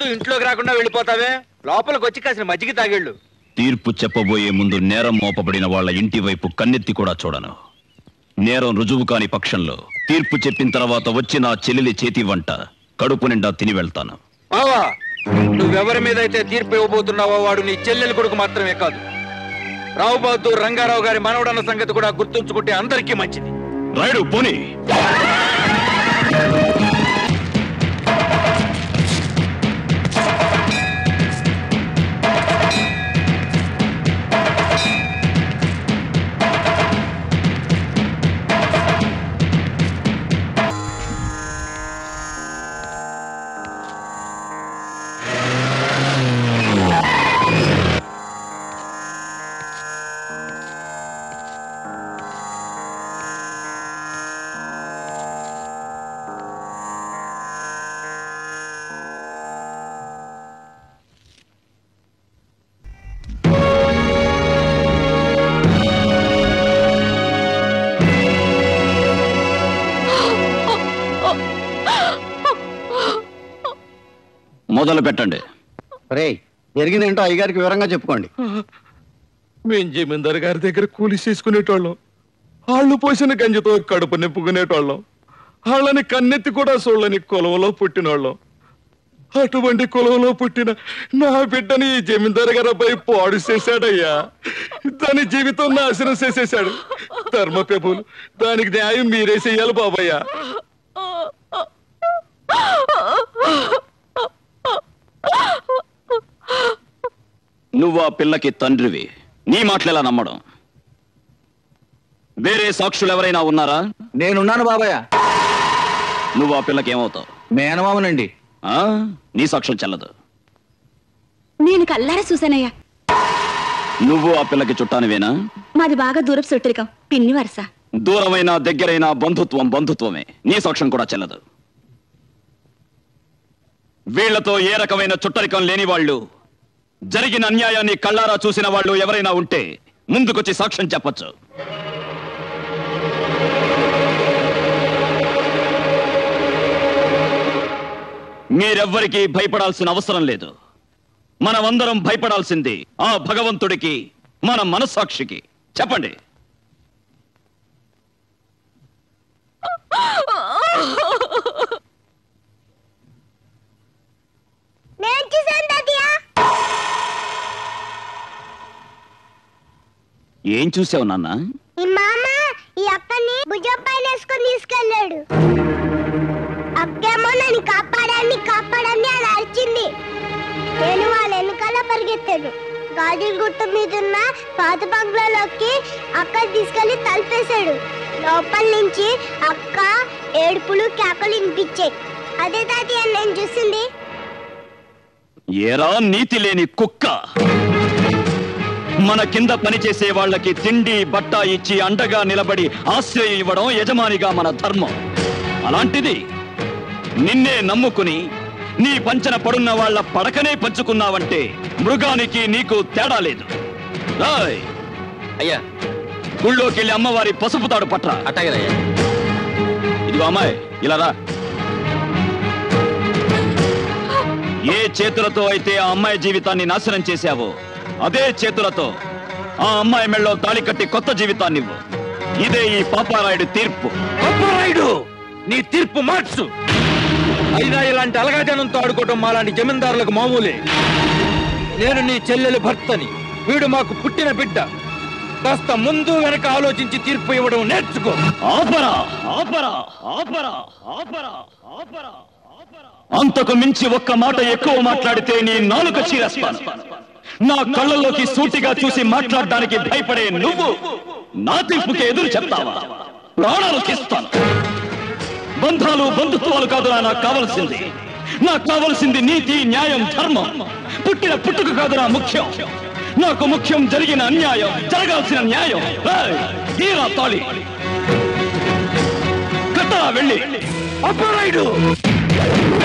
ఇంట్లోకి రాకుండా వెళ్ళిపోతావే లోపలికి వచ్చి కాసిన మజ్జిగ తాగేళ్ళు తీర్పు చెప్పబోయే ముందు నేరం మోపబడిన వాళ్ళ ఇంటి వైపు కన్నెత్తి కూడా చూడను నేరం రుజువు కాని పక్షంలో తీర్పు చెప్పిన తర్వాత వచ్చి నా చెల్లెలి చేతి వంట కడుపు నిండా తిని వెళ్తాను బావా నువ్వెవరి మీద అయితే తీర్పు ఇవ్వబోతున్నావో వాడు నీ చెల్లెలి కొడుకు మాత్రమే కాదు రావు బహదూర్ రంగారావు గారి మనవడన్న సంగతి కూడా గుర్తుంచుకుంటే అందరికీ మంచిది రాయుడు పోనీ మొదలు పెట్టండి రే జరిగిందేంటో అయ్యగారికి వివరంగా చెప్పుకోండి మేం జమీందారు గారి దగ్గర కూలి చేసుకునేటోళ్ళం వాళ్ళు పోసిన గంజితో కడుపు నింపుకునేటోళ్ళం వాళ్ళని కన్నెత్తి కూడా చూడని కులంలో పుట్టినోళ్ళం అటువంటి కులంలో పుట్టిన నా బిడ్డని ఈ జమీందారు గారి అబ్బాయి పాడు చేశాడయ్యా దాని జీవితం నాశనం చేసేశాడు ధర్మ ప్రభులు దానికి న్యాయం మీరే చెయ్యాలి బాబయ్యా నువ్వు ఆ పిల్లకి తండ్రివి నీ మాటలెలా నమ్మడం వేరే సాక్షులు ఎవరైనా ఉన్నారా నేనున్నాను బాబాయ్ నువ్వు ఆ పిల్లకి ఏమవుతావు మేనమామనండి ఆ? నీ సాక్ష్యం చెల్లదు నేను కల్లారా చూశానయ్యా నువ్వు ఆ పిల్లకి చుట్టానివేనా మాది బాగా దూరపు చుట్టరికం పిన్ని వరస దూరమైన దగ్గరైన బంధుత్వం బంధుత్వమే నీ సాక్ష్యం కూడా చెల్లదు వీళ్లతో ఏ రకమైన చుట్టరికం లేని వాళ్ళు జరిగిన అన్యాయాన్ని కళ్ళారా చూసిన వాళ్ళు ఎవరైనా ఉంటే ముందుకొచ్చి సాక్ష్యం చెప్పొచ్చు మీరెవ్వరికీ భయపడాల్సిన అవసరం లేదు మనమందరం భయపడాల్సింది ఆ భగవంతుడికి మన మనస్సాక్షికి చెప్పండి నేను చూసాను తాతయ్య ఏం చూసావు నాన్న ఈ మామ ఈ అక్కని భుజం పైన వేసుకొని తీసుకెళ్ళాడు అక్కేమో నన్ను కాపాడండి కాపాడండి అని అరిచింది నేను వాళ్ళ వెనకాల పరిగెత్తాను గాజుల గుట్ట మీద ఉన్న పాత బంగ్లాలోకి అక్క తీసుకెళ్లి తలిపేశాడు లోపల నుంచి అక్క ఏడుపులు కేకలు వినిపించాయి అదే తాతయ్య నేను చూసింది ఏరా నీతి లేని కుక్క మన కింద పనిచేసే వాళ్ళకి తిండి బట్ట ఇచ్చి అండగా నిలబడి ఆశ్రయం ఇవ్వడం యజమానిగా మన ధర్మం అలాంటిది నిన్నే నమ్ముకుని నీ పంచన పడున్న వాళ్ళ పడకనే పంచుకున్నావంటే మృగానికి నీకు తేడా లేదు రాయ్ అయ్యా గుళ్ళోకి వెళ్ళి అమ్మవారి పసుపు తాడు పట్రా అట్టగదయ్యా ఇదిగో అమ్మాయి ఇలా రా ఏ చేతులతో అయితే ఆ అమ్మాయి జీవితాన్ని నాశనం చేశావో అదే చేతులతో ఆ అమ్మాయి మెళ్ళో తాళి కట్టి కొత్త జీవితాన్ని ఇవ్వు ఇదే ఈ పాపారాయుడి తీర్పు అప్పరాయుడు నీ తీర్పు మార్చు అయినా ఇలాంటి అలగాజనంతో ఆడుకోవటం మాలాంటి జమీందారులకు మామూలే నేను నీ చెల్లెలు భర్తని వీడు మాకు పుట్టిన బిడ్డ కాస్త ముందు వెనక ఆలోచించి తీర్పు ఇవ్వడం నేర్చుకో ఆపరా ఆపరా ఆపరా ఆపరా ఆపరా ఆపరా. అంతకు మించి ఒక్క మాట ఎక్కువ మాట్లాడితే నీ నాలుక చీరేస్తాను నా కళ్ళల్లోకి సూటిగా చూసి మాట్లాడడానికి భయపడే నువ్వు నా తీర్పుకి ఎదురు చెప్తావా ప్రాణాలు తీస్తాను బంధాలు బంధుత్వాలు కాదురా నాకు కావలసింది నాకు కావలసింది నీతి న్యాయం ధర్మం పుట్టిన పుట్టుక కాదురా ముఖ్యం నాకు ముఖ్యం జరిగిన అన్యాయం జరగాల్సిన న్యాయం ఏయ్, తీరా తాళి కట్టరా వెళ్ళి అప్పరాయుడు